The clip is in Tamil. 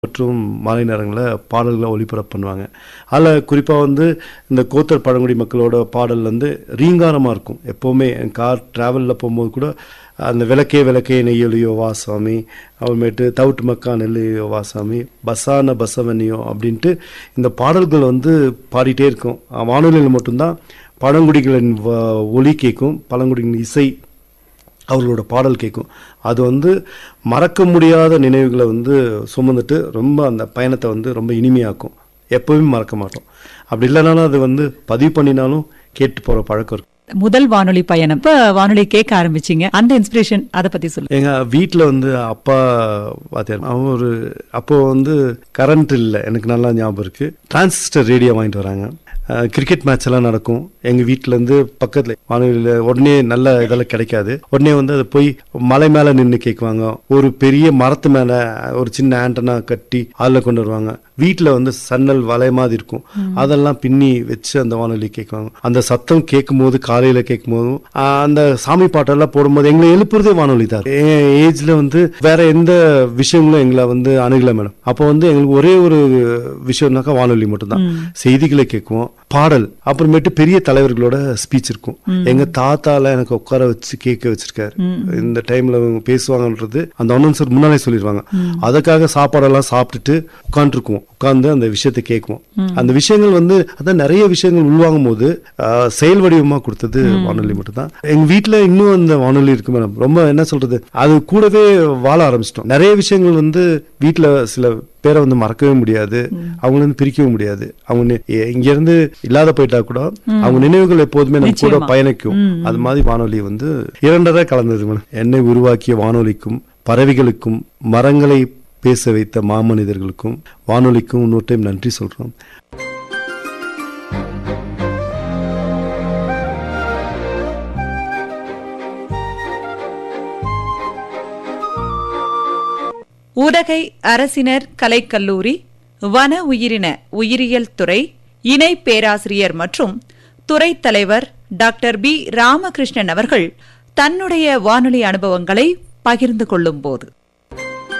மற்றும் மாலை நேரங்களில் பாடல்களை ஒளிபரப்பு பண்ணுவாங்க அதில் குறிப்பாக வந்து இந்த கோத்தர் பழங்குடி மக்களோட பாடல் வந்து ரீங்காரமாக இருக்கும் எப்போவுமே கார் ட்ராவலில் போகும்போது கூட அந்த விளக்கே விளக்கே நெய்யொலியோ வா சாமி அப்புறமேட்டு தவுட்டு மக்கா நெல்லையோ வா சாமி பசான பசவனியோ அப்படின்ட்டு இந்த பாடல்கள் வந்து பாடிட்டே இருக்கும் வானொலியில் மட்டும்தான் பழங்குடிகளின் வ- ஒலி கேட்கும் பழங்குடிகளின் இசை அவர்களோட பாடல் கேட்கும் அது வந்து மறக்க முடியாத நினைவுகளை வந்து சுமந்துட்டு ரொம்ப அந்த பயணத்தை வந்து ரொம்ப இனிமையாக்கும் எப்பவுமே மறக்க மாட்டோம் அப்படி இல்லைனாலும் அது வந்து பதிவு பண்ணினாலும் கேட்டு போகிற பழக்கம் இருக்கு முதல் வானொலி பயணம் இப்ப வானொலி கேட்க ஆரம்பிச்சீங்க அந்த இன்ஸ்பிரேஷன் அத பத்தி சொல்லுங்க எங்க வீட்டில் வந்து அப்பா வாத்தியார் அவன் ஒரு அப்போ வந்து கரண்ட் இல்லை எனக்கு நல்லா ஞாபகம் இருக்கு டிரான்சிஸ்டர் ரேடியோ வாங்கிட்டு வராங்க அஹ், கிரிக்கெட் மேட்ச் எல்லாம் நடக்கும் எங்க வீட்ல இருந்து பக்கத்துல வானொலியில் உடனே நல்ல இதெல்லாம் கிடைக்காது உடனே வந்து அதை போய் மலை மேல நின்று கேட்குவாங்க ஒரு பெரிய மரத்து மேல ஒரு சின்ன ஆண்டனா கட்டி அதில் கொண்டு வருவாங்க வீட்டில் வந்து சன்னல் வலை மாதிரி இருக்கும் அதெல்லாம் பின்னி வச்சு அந்த வானொலி கேட்குவாங்க அந்த சத்தம் கேட்கும் போது காலையில் கேட்கும் போதும் ஆஹ், அந்த சாமி பாட்டெல்லாம் போடும்போது எங்களை எழுப்புறதே வானொலி தான் என் ஏஜ்ல வந்து வேற எந்த விஷயங்களும் எங்களை வந்து அணுகல மேடம் அப்போ வந்து எங்களுக்கு ஒரே ஒரு விஷயம்னாக்கா வானொலி மட்டும்தான் செய்திகளை கேட்குவோம் பாடல் அப்புறமேட்டு பெரிய தலைவர்களோட ஸ்பீச் இருக்கும் எங்க தாத்தால எனக்கு உட்கார வச்சு கேட்க வச்சிருக்காரு இந்த டைம்ல அவங்க பேசுவாங்கன்றது அந்த அனௌன்சர் முன்னாலே சொல்லிடுவாங்க அதுக்காக சாப்பாடெல்லாம் சாப்பிட்டுட்டு உட்காந்துருக்குவோம் உட்காந்து அந்த விஷயத்தை கேட்குவோம் அந்த விஷயங்கள் வந்து அதான் நிறைய விஷயங்கள் உள்வாங்கும் போது ஆஹ், செயல் வடிவமா கொடுத்தது வானொலி மட்டும்தான் எங்க வீட்ல இன்னும் அந்த வானொலி இருக்கு மேடம் ரொம்ப என்ன சொல்றது அது கூடவே வாழ ஆரம்பிச்சிட்டோம் நிறைய விஷயங்கள் வந்து வீட்ல சில பேரை வந்து மறக்கவே முடியாது அவங்கள வந்து பிரிக்கவே முடியாது அவங்க நி- எ- இங்க இருந்து இல்லாத போயிட்டா கூட அவங்க நினைவுகள் எப்போதுமே நம்ம கூட நிச்சயமா. பயணிக்கும் அது மாதிரி வானொலி வந்து இரண்டரை கலந்தது மேடம் என்னை உருவாக்கிய வானொலிக்கும் பறவைகளுக்கும் மரங்களை பேச வைத்த மாமனிதர்களுக்கும் வானொலிக்கும் இன்னொரு டைம் நன்றி சொல்றோம் உதகை அரசினர் கலைக்கல்லூரி வன உயிரின உயிரியல் துறை இணை பேராசிரியர் மற்றும் துறை தலைவர் டாக்டர் பி ராமகிருஷ்ணன் அவர்கள் தன்னுடைய வானொலி அனுபவங்களை பகிர்ந்து கொள்ளும் போது